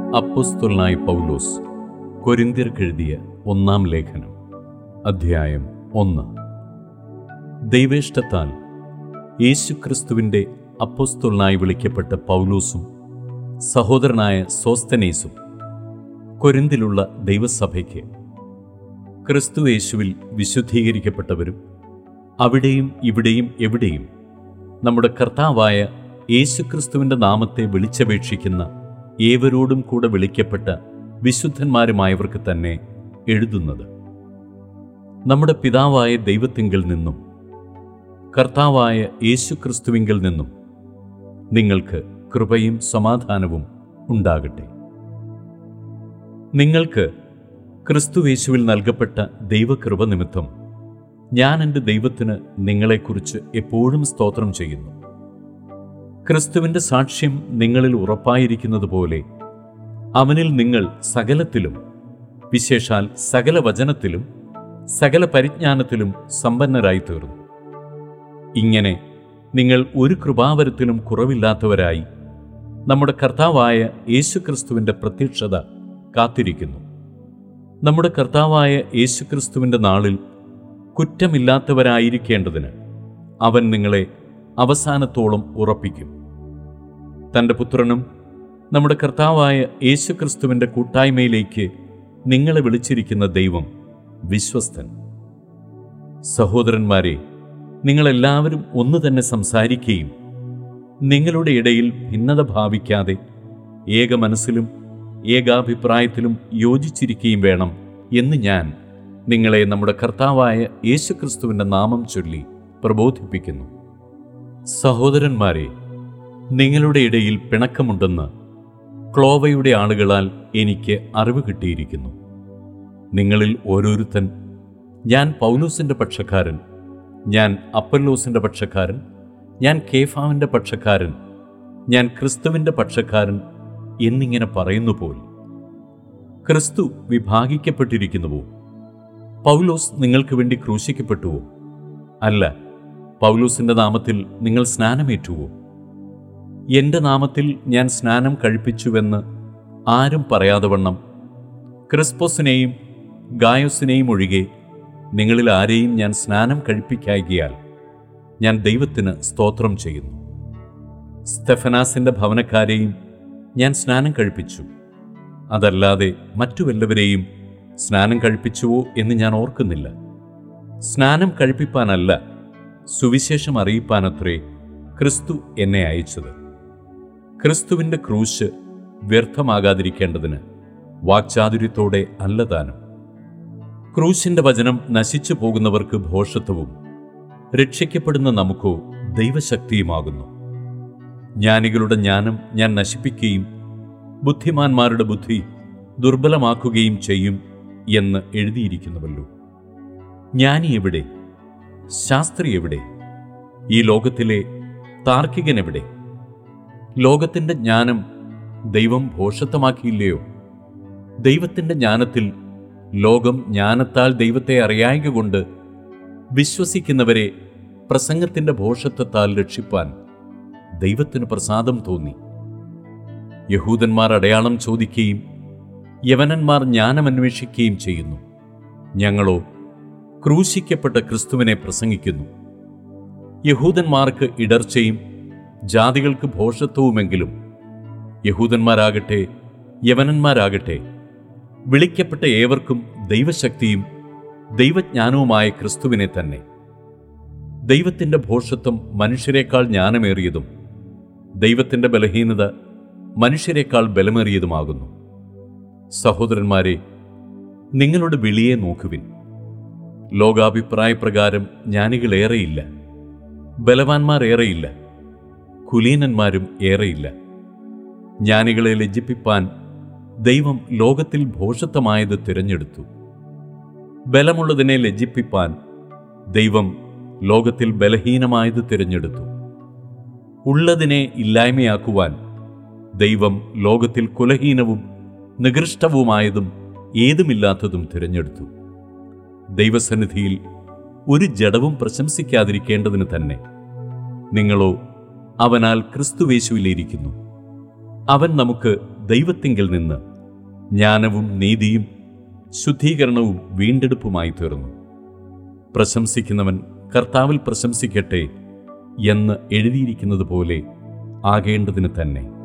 അപ്പുസ്തുലനായ പൗലോസ് കൊരിന്തിയർക്കെഴുതിയ ഒന്നാം ലേഖനം അധ്യായം ഒന്ന് ദൈവേഷ്ടത്താൽ യേശുക്രിസ്തുവിൻ്റെ അപ്പുസ്തുലനായി വിളിക്കപ്പെട്ട പൗലോസും സഹോദരനായ സോസ്തനേസും കൊരിന്തിലുള്ള ദൈവസഭയ്ക്ക് ക്രിസ്തു യേശുവിൽ വിശുദ്ധീകരിക്കപ്പെട്ടവരും അവിടെയും ഇവിടെയും എവിടെയും നമ്മുടെ കർത്താവായ യേശുക്രിസ്തുവിൻ്റെ നാമത്തെ വിളിച്ചപേക്ഷിക്കുന്ന ഏവരോടും കൂടെ വിളിക്കപ്പെട്ട വിശുദ്ധന്മാരുമായവർക്ക് തന്നെ എഴുതുന്നത് നമ്മുടെ പിതാവായ ദൈവത്തിങ്കിൽ നിന്നും കർത്താവായ യേശുക്രിസ്തുവിങ്കിൽ നിന്നും നിങ്ങൾക്ക് കൃപയും സമാധാനവും ഉണ്ടാകട്ടെ നിങ്ങൾക്ക് ക്രിസ്തുവേശുവിൽ നൽകപ്പെട്ട ദൈവകൃപ നിമിത്തം ഞാൻ എൻ്റെ ദൈവത്തിന് നിങ്ങളെക്കുറിച്ച് എപ്പോഴും സ്തോത്രം ചെയ്യുന്നു ക്രിസ്തുവിൻ്റെ സാക്ഷ്യം നിങ്ങളിൽ ഉറപ്പായിരിക്കുന്നത് പോലെ അവനിൽ നിങ്ങൾ സകലത്തിലും വിശേഷാൽ സകല വചനത്തിലും സകല പരിജ്ഞാനത്തിലും സമ്പന്നരായി തീർന്നു ഇങ്ങനെ നിങ്ങൾ ഒരു കൃപാവരത്തിലും കുറവില്ലാത്തവരായി നമ്മുടെ കർത്താവായ യേശുക്രിസ്തുവിൻ്റെ പ്രത്യക്ഷത കാത്തിരിക്കുന്നു നമ്മുടെ കർത്താവായ യേശുക്രിസ്തുവിൻ്റെ നാളിൽ കുറ്റമില്ലാത്തവരായിരിക്കേണ്ടതിന് അവൻ നിങ്ങളെ അവസാനത്തോളം ഉറപ്പിക്കും തൻ്റെ പുത്രനും നമ്മുടെ കർത്താവായ യേശുക്രിസ്തുവിൻ്റെ കൂട്ടായ്മയിലേക്ക് നിങ്ങളെ വിളിച്ചിരിക്കുന്ന ദൈവം വിശ്വസ്തൻ സഹോദരന്മാരെ നിങ്ങളെല്ലാവരും ഒന്ന് തന്നെ സംസാരിക്കുകയും നിങ്ങളുടെ ഇടയിൽ ഭിന്നത ഭാവിക്കാതെ ഏക മനസ്സിലും ഏകാഭിപ്രായത്തിലും യോജിച്ചിരിക്കുകയും വേണം എന്ന് ഞാൻ നിങ്ങളെ നമ്മുടെ കർത്താവായ യേശുക്രിസ്തുവിൻ്റെ നാമം ചൊല്ലി പ്രബോധിപ്പിക്കുന്നു സഹോദരന്മാരെ നിങ്ങളുടെ ഇടയിൽ പിണക്കമുണ്ടെന്ന് ക്ലോവയുടെ ആളുകളാൽ എനിക്ക് അറിവ് കിട്ടിയിരിക്കുന്നു നിങ്ങളിൽ ഓരോരുത്തൻ ഞാൻ പൗലോസിൻ്റെ പക്ഷക്കാരൻ ഞാൻ അപ്പല്ലോസിൻ്റെ പക്ഷക്കാരൻ ഞാൻ കേഫാവിൻ്റെ പക്ഷക്കാരൻ ഞാൻ ക്രിസ്തുവിൻ്റെ പക്ഷക്കാരൻ എന്നിങ്ങനെ പറയുന്നു പോൽ ക്രിസ്തു വിഭാഗിക്കപ്പെട്ടിരിക്കുന്നുവോ പൗലോസ് നിങ്ങൾക്ക് വേണ്ടി ക്രൂശിക്കപ്പെട്ടുവോ അല്ല പൗലോസിൻ്റെ നാമത്തിൽ നിങ്ങൾ സ്നാനമേറ്റുവോ എൻ്റെ നാമത്തിൽ ഞാൻ സ്നാനം കഴിപ്പിച്ചുവെന്ന് ആരും പറയാതെ വണ്ണം ക്രിസ്പോസിനെയും ഗായോസിനെയും ഒഴികെ നിങ്ങളിൽ ആരെയും ഞാൻ സ്നാനം കഴിപ്പിക്കായികയാൽ ഞാൻ ദൈവത്തിന് സ്തോത്രം ചെയ്യുന്നു സ്തെഫനാസിൻ്റെ ഭവനക്കാരെയും ഞാൻ സ്നാനം കഴിപ്പിച്ചു അതല്ലാതെ മറ്റു വല്ലവരെയും സ്നാനം കഴിപ്പിച്ചുവോ എന്ന് ഞാൻ ഓർക്കുന്നില്ല സ്നാനം കഴിപ്പിപ്പാനല്ല സുവിശേഷം അറിയിപ്പാനത്രേ ക്രിസ്തു എന്നെ അയച്ചത് ക്രിസ്തുവിൻ്റെ ക്രൂശ് വ്യർത്ഥമാകാതിരിക്കേണ്ടതിന് വാക്ചാതുര്യത്തോടെ അല്ലതാനും ക്രൂശിന്റെ വചനം നശിച്ചു പോകുന്നവർക്ക് ഭോഷത്വവും രക്ഷിക്കപ്പെടുന്ന നമുക്കോ ദൈവശക്തിയുമാകുന്നു ജ്ഞാനികളുടെ ജ്ഞാനം ഞാൻ നശിപ്പിക്കുകയും ബുദ്ധിമാന്മാരുടെ ബുദ്ധി ദുർബലമാക്കുകയും ചെയ്യും എന്ന് എഴുതിയിരിക്കുന്നുവല്ലോ ജ്ഞാനി എവിടെ ശാസ്ത്രി എവിടെ ഈ ലോകത്തിലെ താർക്കികൻ എവിടെ ലോകത്തിൻ്റെ ജ്ഞാനം ദൈവം ഭോഷത്വമാക്കിയില്ലയോ ദൈവത്തിൻ്റെ ജ്ഞാനത്തിൽ ലോകം ജ്ഞാനത്താൽ ദൈവത്തെ അറിയായക കൊണ്ട് വിശ്വസിക്കുന്നവരെ പ്രസംഗത്തിൻ്റെ ഭോഷത്വത്താൽ രക്ഷിപ്പാൻ ദൈവത്തിന് പ്രസാദം തോന്നി യഹൂദന്മാർ അടയാളം ചോദിക്കുകയും യവനന്മാർ ജ്ഞാനം അന്വേഷിക്കുകയും ചെയ്യുന്നു ഞങ്ങളോ ക്രൂശിക്കപ്പെട്ട ക്രിസ്തുവിനെ പ്രസംഗിക്കുന്നു യഹൂദന്മാർക്ക് ഇടർച്ചയും ജാതികൾക്ക് ഭോഷത്വവുമെങ്കിലും യഹൂദന്മാരാകട്ടെ യവനന്മാരാകട്ടെ വിളിക്കപ്പെട്ട ഏവർക്കും ദൈവശക്തിയും ദൈവജ്ഞാനവുമായ ക്രിസ്തുവിനെ തന്നെ ദൈവത്തിൻ്റെ ഭോഷത്വം മനുഷ്യരെക്കാൾ ജ്ഞാനമേറിയതും ദൈവത്തിൻ്റെ ബലഹീനത മനുഷ്യരെക്കാൾ ബലമേറിയതുമാകുന്നു സഹോദരന്മാരെ നിങ്ങളുടെ വിളിയെ നോക്കുവിൻ ലോകാഭിപ്രായപ്രകാരം ജ്ഞാനികളേറെയില്ല ബലവാന്മാർ ഏറെയില്ല കുലീനന്മാരും ഏറെയില്ല ജ്ഞാനികളെ ലജ്ജിപ്പിപ്പാൻ ദൈവം ലോകത്തിൽ ഭോഷത്വമായത് തിരഞ്ഞെടുത്തു ബലമുള്ളതിനെ ലജ്ജിപ്പിപ്പാൻ ദൈവം ലോകത്തിൽ ബലഹീനമായത് തിരഞ്ഞെടുത്തു ഉള്ളതിനെ ഇല്ലായ്മയാക്കുവാൻ ദൈവം ലോകത്തിൽ കുലഹീനവും നികൃഷ്ടവുമായതും ഏതുമില്ലാത്തതും തിരഞ്ഞെടുത്തു ദൈവസന്നിധിയിൽ ഒരു ജഡവും പ്രശംസിക്കാതിരിക്കേണ്ടതിന് തന്നെ നിങ്ങളോ അവനാൽ ക്രിസ്തുവേശുവിലിരിക്കുന്നു അവൻ നമുക്ക് ദൈവത്തിങ്കിൽ നിന്ന് ജ്ഞാനവും നീതിയും ശുദ്ധീകരണവും വീണ്ടെടുപ്പുമായി തീർന്നു പ്രശംസിക്കുന്നവൻ കർത്താവിൽ പ്രശംസിക്കട്ടെ എന്ന് എഴുതിയിരിക്കുന്നത് പോലെ ആകേണ്ടതിന് തന്നെ